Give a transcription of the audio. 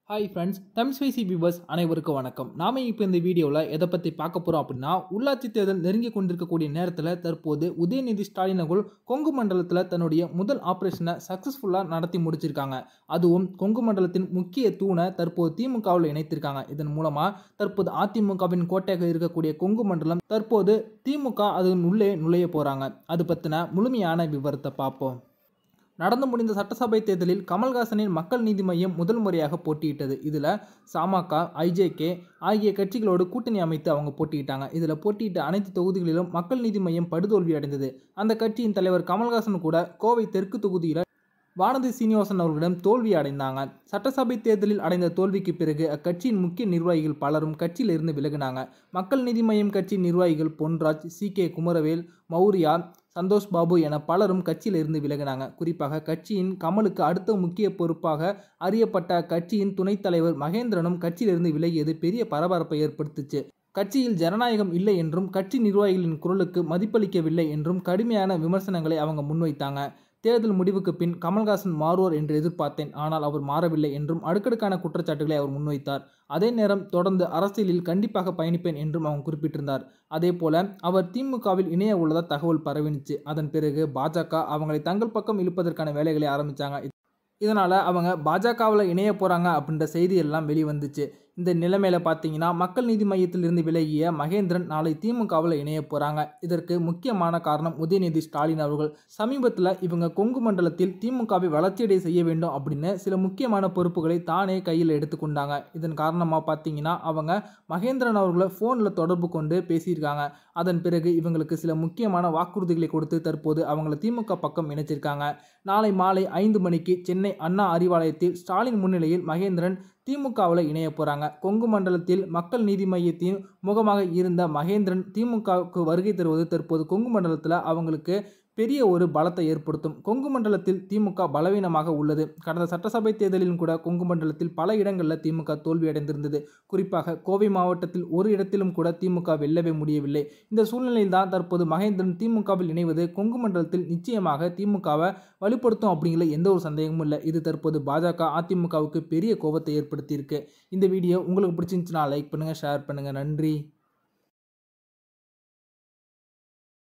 hi friends Tamil spicy viewers அனைவருக்கும் வணக்கம் நாம இப்போ இந்த வீடியோவில் எதை பற்றி பார்க்க போகிறோம் அப்படின்னா உள்ளாட்சி தேர்தல் நெருங்கி கொண்டிருக்கக்கூடிய நேரத்தில் தற்போது உதயநிதி ஸ்டாலின் அவர்கள் கொங்கு மண்டலத்தில் தன்னுடைய முதல் ஆப்ரேஷனை சக்ஸஸ்ஃபுல்லாக நடத்தி முடிச்சிருக்காங்க அதுவும் கொங்கு மண்டலத்தின் முக்கிய தூணை தற்போது திமுகவில் இணைத்திருக்காங்க இதன் மூலமாக தற்போது அதிமுகவின் கோட்டையாக இருக்கக்கூடிய கொங்கு மண்டலம் தற்போது திமுக அதன் உள்ளே நுழைய போகிறாங்க அது பற்றின முழுமையான விவரத்தை பார்ப்போம் நடந்து முடிந்த சட்டசபை தேர்தலில் கமல்ஹாசனின் மக்கள் நீதி மையம் முதல் முறையாக போட்டியிட்டது இதில் சமக ஐஜேகே ஆகிய கட்சிகளோடு கூட்டணி அமைத்து அவங்க போட்டியிட்டாங்க இதில் போட்டியிட்ட அனைத்து தொகுதிகளிலும் மக்கள் நீதி மையம் படுதோல்வி அடைந்தது அந்த கட்சியின் தலைவர் கமல்ஹாசன் கூட கோவை தெற்கு தொகுதியில் வானதி சீனிவாசன் அவர்களிடம் தோல்வி அடைந்தாங்க சட்டசபை தேர்தலில் அடைந்த தோல்விக்கு பிறகு அக்கட்சியின் முக்கிய நிர்வாகிகள் பலரும் கட்சியிலிருந்து விலகினாங்க மக்கள் நீதி மய்யம் கட்சி நிர்வாகிகள் பொன்ராஜ் சி கே குமரவேல் மௌரியா சந்தோஷ் பாபு என பலரும் கட்சியிலிருந்து விலகினாங்க குறிப்பாக கட்சியின் கமலுக்கு அடுத்த முக்கிய பொறுப்பாக அறியப்பட்ட கட்சியின் துணைத் தலைவர் மகேந்திரனும் கட்சியிலிருந்து விலகியது பெரிய பரபரப்பை ஏற்படுத்துச்சு கட்சியில் ஜனநாயகம் இல்லை என்றும் கட்சி நிர்வாகிகளின் குரலுக்கு மதிப்பளிக்கவில்லை என்றும் கடுமையான விமர்சனங்களை அவங்க முன்வைத்தாங்க தேர்தல் முடிவுக்கு பின் கமல்ஹாசன் மாறுவார் என்று எதிர்பார்த்தேன் ஆனால் அவர் மாறவில்லை என்றும் அடுக்கடுக்கான குற்றச்சாட்டுகளை அவர் முன்வைத்தார் அதே நேரம் தொடர்ந்து அரசியலில் கண்டிப்பாக பயணிப்பேன் என்றும் அவங்க குறிப்பிட்டிருந்தார் அதே போல அவர் திமுகவில் இணைய உள்ளதா தகவல் பரவினுச்சு அதன் பிறகு பாஜக அவங்களை தங்கள் பக்கம் இழுப்பதற்கான வேலைகளை ஆரம்பித்தாங்க இதனால் அவங்க பாஜகவில் இணைய போகிறாங்க அப்படின்ற செய்தி எல்லாம் வெளிவந்துச்சு இந்த நிலைமையில் பார்த்தீங்கன்னா மக்கள் நீதி மையத்திலிருந்து விலகிய மகேந்திரன் நாளை திமுகவில் இணைய போகிறாங்க இதற்கு முக்கியமான காரணம் உதயநிதி ஸ்டாலின் அவர்கள் சமீபத்தில் இவங்க கொங்கு மண்டலத்தில் திமுகவை வளர்ச்சியடை செய்ய வேண்டும் அப்படின்னு சில முக்கியமான பொறுப்புகளை தானே கையில் எடுத்துக்கொண்டாங்க இதன் காரணமாக பார்த்தீங்கன்னா அவங்க மகேந்திரன் அவர்களை ஃபோனில் தொடர்பு கொண்டு பேசியிருக்காங்க அதன் பிறகு இவங்களுக்கு சில முக்கியமான வாக்குறுதிகளை கொடுத்து தற்போது அவங்கள திமுக பக்கம் இணைச்சிருக்காங்க நாளை மாலை ஐந்து மணிக்கு சென்னை அண்ணா அறிவாலயத்தில் ஸ்டாலின் முன்னிலையில் மகேந்திரன் திமுகவில் இணைய போகிறாங்க கொங்கு மண்டலத்தில் மக்கள் நீதி மையத்தின் முகமாக இருந்த மகேந்திரன் திமுகவுக்கு வருகை தருவது தற்போது கொங்கு மண்டலத்தில் அவங்களுக்கு பெரிய ஒரு பலத்தை ஏற்படுத்தும் கொங்கு மண்டலத்தில் திமுக பலவீனமாக உள்ளது கடந்த சட்டசபை தேர்தலிலும் கூட கொங்கு மண்டலத்தில் பல இடங்களில் திமுக தோல்வியடைந்திருந்தது குறிப்பாக கோவை மாவட்டத்தில் ஒரு இடத்திலும் கூட திமுக வெல்லவே முடியவில்லை இந்த சூழ்நிலையில் தான் தற்போது மகேந்திரன் திமுகவில் இணைவது கொங்கு மண்டலத்தில் நிச்சயமாக திமுகவை வலுப்படுத்தும் அப்படிங்கிற எந்த ஒரு சந்தேகமும் இல்லை இது தற்போது பாஜக அதிமுகவுக்கு பெரிய கோபத்தை ஏற்படுத்தியிருக்கு இந்த வீடியோ உங்களுக்கு பிடிச்சிருந்துச்சுன்னா லைக் பண்ணுங்கள் ஷேர் பண்ணுங்கள் நன்றி